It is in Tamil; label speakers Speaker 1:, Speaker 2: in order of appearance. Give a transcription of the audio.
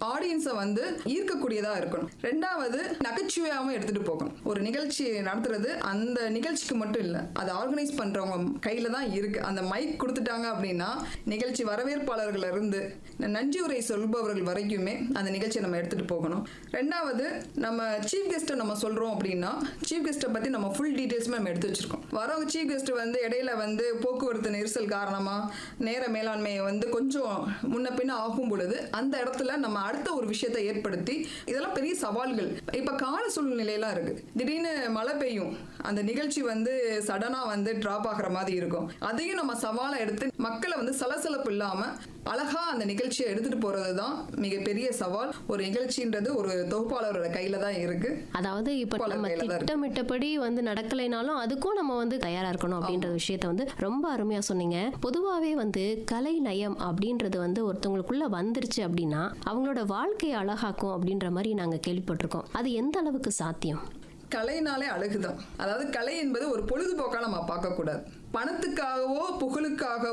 Speaker 1: ஆடியன்ஸை வந்து ஈர்க்கக்கூடியதா இருக்கணும் ரெண்டாவது நகைச்சுவையாகவும் எடுத்துட்டு போகணும் ஒரு நிகழ்ச்சி நடத்துறது அந்த நிகழ்ச்சிக்கு மட்டும் இல்லை அதை ஆர்கனைஸ் பண்றவங்க கையில தான் இருக்கு அந்த மைக் கொடுத்துட்டாங்க அப்படின்னா நிகழ்ச்சி வரவேற்பாளர்கள் இருந்து நன்றி உரை சொல்பவர்கள் வரைக்குமே அந்த நிகழ்ச்சியை நம்ம எடுத்துட்டு போகணும் ரெண்டாவது நம்ம சீஃப் கெஸ்ட்டை நம்ம சொல்றோம் அப்படின்னா சீஃப் கெஸ்ட்டை பத்தி நம்ம ஃபுல் டீடைல்ஸுமே நம்ம எடுத்து வச்சிருக்கோம் வரவங்க சீஃப் கெஸ்ட் வந்து இடையில வந்து போக்குவரத்து நெரிசல் காரணமா நேர மேலாண்மையை வந்து கொஞ்சம் முன்ன பின்ன ஆகும் பொழுது அந்த இடத்துல நம்ம அடுத்த ஒரு விஷயத்தை ஏற்படுத்தி இதெல்லாம் பெரிய சவால்கள் இப்ப கால சூழ்நிலையெல்லாம் இருக்கு திடீர்னு மழை பெய்யும் அந்த நிகழ்ச்சி வந்து சடனா வந்து டிராப் ஆகுற மாதிரி இருக்கும் அதையும் நம்ம சவாலை எடுத்து மக்களை வந்து சலசலப்பு இல்லாம அழகா அந்த நிகழ்ச்சியை எடுத்துட்டு போறது தான் மிகப்பெரிய சவால் ஒரு நிகழ்ச்சின்றது ஒரு தொகுப்பாளரோட கையில தான் இருக்கு
Speaker 2: அதாவது இப்ப
Speaker 1: போல
Speaker 2: நம்ம
Speaker 1: கையில தான் இருக்கு.
Speaker 2: திட்டமிட்டபடி வந்து நடக்கலைனாலும் அதுக்கும் நம்ம வந்து தயாரா இருக்கணும் அப்படின்ற விஷயத்த வந்து ரொம்ப அருமையா சொன்னீங்க பொதுவாவே வந்து கலை நயம் அப்படின்றது வந்து ஒருத்தவங்களுக்குள்ள வந்துருச்சு அப்படின்னா அவங்களோட வாழ்க்கையை அழகாக்கும் அப்படின்ற மாதிரி நாங்க கேள்விப்பட்டிருக்கோம் அது எந்த அளவுக்கு சாத்தியம்
Speaker 1: கலைனாலே அழகுதான் அதாவது கலை என்பது ஒரு பொழுதுபோக்கா நம்ம பார்க்க கூடாது பணத்துக்காகவோ புகழுக்காகவோ